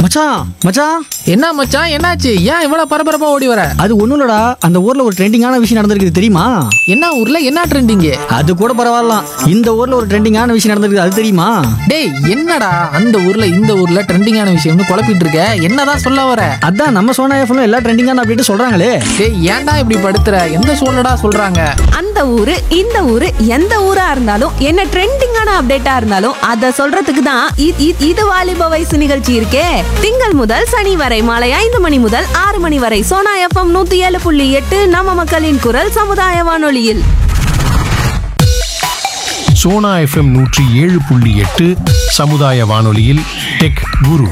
மச்சான் மச்சான் என்ன மச்சான் என்னாச்சு ஏன் இவ்வளவு பரபரப்பா ஓடி வர அது ஒண்ணும் இல்லடா அந்த ஊர்ல ஒரு ட்ரெண்டிங்கான விஷயம் நடந்திருக்கு தெரியுமா என்ன ஊர்ல என்ன ட்ரெண்டிங் அது கூட பரவாயில்ல இந்த ஊர்ல ஒரு ட்ரெண்டிங்கான விஷயம் நடந்திருக்கு அது தெரியுமா டேய் என்னடா அந்த ஊர்ல இந்த ஊர்ல ட்ரெண்டிங்கான விஷயம்னு குழப்பிட்டு இருக்க என்னதான் சொல்ல வர அதான் நம்ம சோனா எஃப்எம் எல்லா ட்ரெண்டிங்கான அப்படின்ட்டு சொல்றாங்களே டேய் ஏன்டா இப்படி படுத்துற எந்த சூழ்நிடா சொல்றாங்க அந்த ஊரு இந்த ஊரு எந்த ஊரா இருந்தாலும் என்ன ட்ரெண்டிங்கான அப்டேட்டா இருந்தாலும் அத சொல்றதுக்கு தான் இ- இ- இது வாலிப வயசு நிகழ்ச்சி இருக்கே திங்கள் முதல் சனி வரை மாலை ஐந்து மணி முதல் ஆறு மணி வரை சோனா எஃப்எம் நூத்தி ஏழு புள்ளி எட்டு நம்ம மக்களின் குரல் சமுதாய வானொலியில் சோனா எஃப்எம் நூற்றி ஏழு புள்ளி எட்டு சமுதாய வானொலியில் டெக் குரு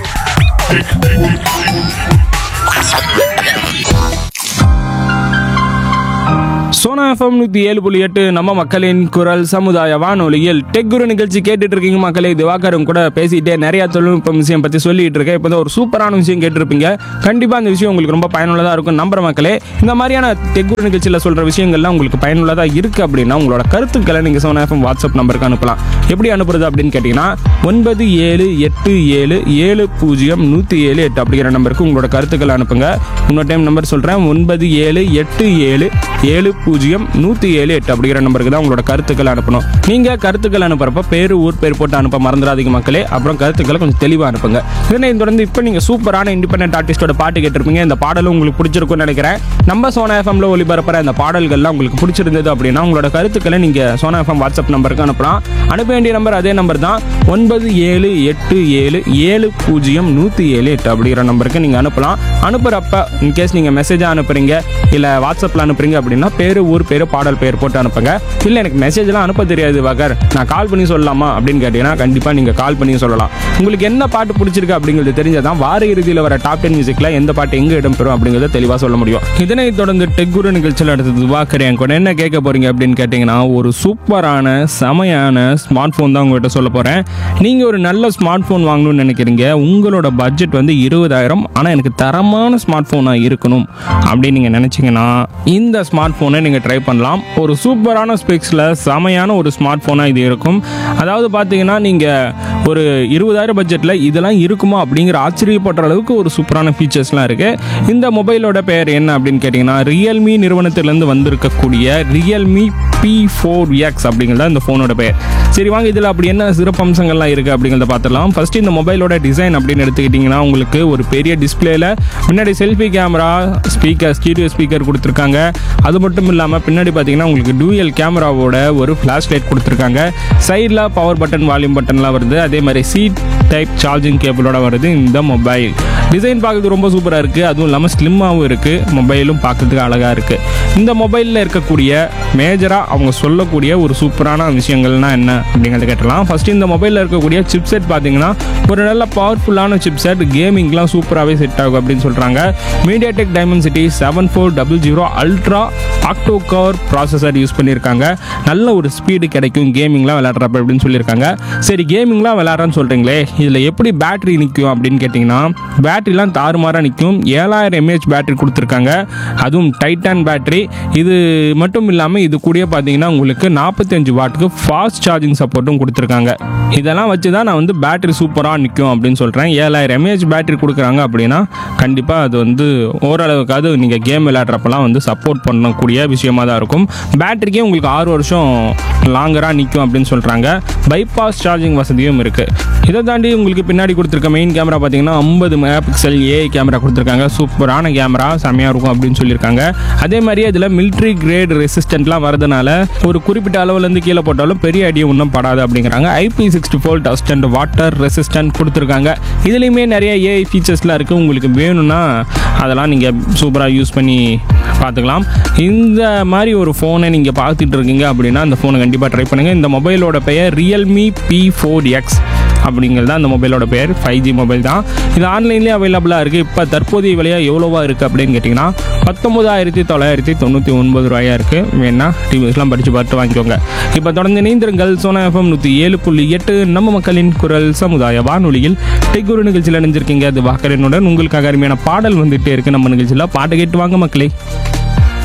சோனா எஃப்எம் நூற்றி ஏழு புள்ளி எட்டு நம்ம மக்களின் குரல் சமுதாய வானொலியில் டெக் குரு நிகழ்ச்சி கேட்டுட்டு இருக்கீங்க மக்களே திவாகரும் கூட பேசிட்டே நிறைய தொழில்நுட்பம் விஷயம் பற்றி சொல்லிட்டு இருக்கேன் இப்போ ஒரு சூப்பரான விஷயம் கேட்டிருப்பீங்க கண்டிப்பாக அந்த விஷயம் உங்களுக்கு ரொம்ப பயனுள்ளதாக இருக்கும் நம்புற மக்களே இந்த மாதிரியான டெக் குரு நிகழ்ச்சியில் சொல்கிற விஷயங்கள்லாம் உங்களுக்கு பயனுள்ளதாக இருக்குது அப்படின்னா உங்களோட கருத்துக்களை நீங்கள் சோனா எஃப்எம் வாட்ஸ்அப் நம்பருக்கு அனுப்பலாம் எப்படி அனுப்புறது அப்படின்னு கேட்டிங்கன்னா ஒன்பது ஏழு எட்டு ஏழு ஏழு பூஜ்ஜியம் நூற்றி ஏழு எட்டு அப்படிங்கிற நம்பருக்கு உங்களோட கருத்துக்களை அனுப்புங்க இன்னொரு டைம் நம்பர் சொல்கிறேன் ஒன்பது ஏழு எட்டு ஏழு ஏழு பூஜ்ஜியம் நூற்றி ஏழு எட்டு அப்படிங்கிற நம்பருக்கு தான் உங்களோட கருத்துக்களை அனுப்பணும் நீங்கள் கருத்துக்கள் அனுப்புறப்ப பேர் ஊர் பேர் போட்டு அனுப்ப மறந்துடாதீங்க மக்களே அப்புறம் கருத்துக்களை கொஞ்சம் தெளிவாக அனுப்புங்க இதனை தொடர்ந்து இப்போ நீங்கள் சூப்பரான இண்டிபெண்டன்ட் ஆர்டிஸ்டோட பாட்டு கேட்டிருப்பீங்க இந்த பாடலும் உங்களுக்கு பிடிச்சிருக்கும்னு நினைக்கிறேன் நம்ம சோனா எஃப்எம்ல ஒளிபரப்புற இந்த பாடல்கள்லாம் உங்களுக்கு பிடிச்சிருந்தது அப்படின்னா உங்களோட கருத்துக்களை நீங்கள் சோனா எஃப்எம் வாட்ஸ்அப் நம்பருக்கு அனுப்பலாம் அனுப்ப வேண்டிய நம்பர் அதே நம்பர் தான் ஒன்பது ஏழு எட்டு ஏழு ஏழு பூஜ்ஜியம் நூற்றி ஏழு எட்டு அப்படிங்கிற நம்பருக்கு நீங்கள் அனுப்பலாம் அனுப்புகிறப்ப இன்கேஸ் நீங்கள் மெசேஜாக அனுப்புறீங்க இல்லை வாட்ஸ்அப்பில் அனுப்புறீங்க அப்படின்னா பேர் ஊர் பேர் பாடல் பேர் போட்டு அனுப்புங்க இல்லை எனக்கு மெசேஜ்லாம் அனுப்ப தெரியாது வகர் நான் கால் பண்ணி சொல்லலாமா அப்படின்னு கேட்டிங்கன்னா கண்டிப்பாக நீங்கள் கால் பண்ணி சொல்லலாம் உங்களுக்கு என்ன பாட்டு பிடிச்சிருக்கு அப்படிங்கிறது தெரிஞ்சதான் வார இறுதியில் வர டாப் டென் மியூசிக்கில் எந்த பாட்டு எங்கே இடம்பெறும் அப்படிங்கிறத தெளிவாக சொல்ல முடியும் இதனை தொடர்ந்து டெக்குரு நிகழ்ச்சியில் அடுத்தது வாக்கறேன் கூட என்ன கேட்க போறீங்க அப்படின்னு கேட்டிங்கன்னா ஒரு சூப்பரான செமையான ஸ்மார்ட் ஃபோன் தான் உங்கள்கிட்ட சொல்ல போகிறேன் நீங்கள் ஒரு நல்ல ஸ்மார்ட் ஃபோன் வாங்கணும்னு நினைக்கிறீங்க உங்களோட பட்ஜெட் வந்து இருபதாயிரம் ஆனால் எனக்கு தரமான ஸ்மார்ட் ஃபோனாக இருக்கணும் அப்படின்னு நீங்கள் நினச்சிங்கன்னா இந்த ஸ்மார்ட் ஃபோனை நீங்கள் ட்ரை பண்ணலாம் ஒரு சூப்பரான ஸ்பெக்ஸில் செமையான ஒரு ஸ்மார்ட் ஃபோனாக இது இருக்கும் அதாவது பார்த்தீங்கன்னா நீங்கள் ஒரு இருபதாயிரம் பட்ஜெட்டில் இதெல்லாம் இருக்குமா அப்படிங்கிற ஆச்சரியப்படுற அளவுக்கு ஒரு சூப்பரான ஃபீச்சர்ஸ்லாம் இருக்குது இந்த மொபைலோட பெயர் என்ன அப்படின்னு கேட்டிங்கன்னா ரியல்மி நிறுவனத்திலேருந்து வந்திருக்கக்கூடிய ரியல்மி பி ஃபோர் எக்ஸ் அப்படிங்கிறது இந்த ஃபோனோட பெயர் சரி வாங்க இதில் அப்படி என்ன சிறப்பம்சங்கள்லாம் இருக்குது அப்படிங்கிறத பார்த்துடலாம் ஃபஸ்ட்டு இந்த மொபைலோட டிசைன் அப்படின்னு எடுத்துக்கிட்டிங்கன்னா உங்களுக்கு ஒரு பெரிய டிஸ்பிளேல முன்னாடி selfie camera speaker stereo speaker கொடுத்துருக்காங்க அது மட்டும் இல்லாமல் பின்னாடி பார்த்தீங்கன்னா உங்களுக்கு டூயல் கேமராவோட ஒரு ஃப்ளாஷ் லைட் கொடுத்துருக்காங்க சைடில் பவர் பட்டன் வால்யூம் பட்டன்லாம் வருது அதே மாதிரி சீட் டைப் சார்ஜிங் கேபிளோட வருது இந்த மொபைல் டிசைன் பார்க்கறதுக்கு ரொம்ப சூப்பராக இருக்குது அதுவும் இல்லாமல் ஸ்லிம்மாகவும் இருக்குது மொபைலும் பார்க்கறதுக்கு அழகாக இருக்குது இந்த மொபைலில் இருக்கக்கூடிய மேஜராக அவங்க சொல்லக்கூடிய ஒரு சூப்பரான விஷயங்கள்னா என்ன அப்படிங்கிறத கேட்டலாம் ஃபஸ்ட்டு இந்த மொபைலில் இருக்கக்கூடிய சிப்செட் பார்த்தீங்கன்னா ஒரு நல்ல பவர்ஃபுல்லான சிப்செட் கேமிங்லாம் சூப்பராகவே செட் ஆகும் அப்படின்னு சொல்கிறாங்க MediaTek Dimensity seven four double zero ultra octa core processor use பண்ணியிருக்காங்க நல்ல ஒரு ஸ்பீடு கிடைக்கும் கேமிங்லாம் விளையாடுறப்ப அப்படின்னு சொல்லியிருக்காங்க சரி கேமிங்லாம் விளையாடுறேன்னு சொல்கிறீங்களே இதில் எப்படி பேட்டரி நிற்கும் அப்படின்னு கேட்டிங்கன்னா பேட்டரிலாம் தாறுமாறாக நிற்கும் ஏழாயிரம் எம்ஏஹெச் பேட்டரி கொடுத்துருக்காங்க அதுவும் டைட்டான் பேட்டரி இது மட்டும் இல்லாமல் இது கூடயே பார்த்தீங்கன்னா உங்களுக்கு நாற்பத்தஞ்சு வாட்டுக்கு ஃபாஸ்ட் சார்ஜிங் சப்போர்ட்டும் கொடுத்துருக்காங்க இதெல்லாம் வச்சு தான் நான் வந்து பேட்டரி சூப்பராக நிற்கும் அப்படின்னு சொல்கிறேன் ஏழாயிரம் எம்ஏஹெச் பேட்டரி கொடுக்குறாங்க அப்படின்னா கண்டிப்பாக அது வந்து ஓரளவுக்காவது நீங்கள் கேம் விளையாடுறப்பெல்லாம் வந்து சப்போர்ட் பண்ணக்கூடிய விஷயமா தான் இருக்கும் பேட்டரிக்கே உங்களுக்கு ஆறு வருஷம் லாங்கராக நிற்கும் அப்படின்னு சொல்கிறாங்க பைபாஸ் சார்ஜிங் வசதியும் இருக்குது இதை தாண்டி உங்களுக்கு பின்னாடி கொடுத்துருக்க மெயின் கேமரா பார்த்தீங்கன்னா ஐம்பது மெகா பிக்சல் ஏஐ கேமரா கொடுத்துருக்காங்க சூப்பரான கேமரா செமையாக இருக்கும் அப்படின்னு சொல்லியிருக்காங்க அதே மாதிரி இதில் மிலிட்ரி கிரேட் ரெசிஸ்டன்ட்லாம் வரதுனால ஒரு குறிப்பிட்ட அளவுலேருந்து கீழே போட்டாலும் பெரிய அடி ஒன்றும் படாது அப்படிங்கிறாங்க IP sixty four dust and water resistant கொடுத்துருக்காங்க இதுலேயுமே நிறைய ஏஐ ஃபீச்சர்ஸ்லாம் இருக்குது உங்களுக்கு வேணும்னா அதெல்லாம் நீங்கள் சூப்பராக யூஸ் பண்ணி பார்த்துக்கலாம் இந்த மாதிரி ஒரு ஃபோனை நீங்கள் பார்த்துட்டு இருக்கீங்க அப்படின்னா அந்த ஃபோனை கண்டிப்பாக ட்ரை பண்ணுங்கள் இந்த மொபைலோட பெயர் ரியல்மி பி ஃபோர் எக்ஸ் அப்படிங்கிறது தான் அந்த மொபைலோட பேர் ஃபைவ் ஜி மொபைல் தான் இது ஆன்லைன்லேயே அவைலபிளாக இருக்குது இப்போ தற்போதைய விலையாக எவ்வளோவா இருக்குது அப்படின்னு கேட்டிங்கன்னா பத்தொம்பதாயிரத்தி தொள்ளாயிரத்தி தொண்ணூற்றி ஒன்பது ரூபாயாக இருக்குது வேணா டிவிஸ்லாம் படித்து பார்த்து வாங்கிக்கோங்க இப்போ தொடர்ந்து இணைந்திருங்கள் சோனா எஃப்எம் நூற்றி ஏழு புள்ளி எட்டு நம்ம மக்களின் குரல் சமுதாய வானொலியில் டெக்குரு நிகழ்ச்சியில் இணைஞ்சிருக்கீங்க அது வாக்கரனுடன் உங்களுக்காக அருமையான பாடல் வந்துகிட்டே இருக்குது நம்ம நிகழ்ச்சியில் பாட்டு கேட்டு வாங்க மக்களே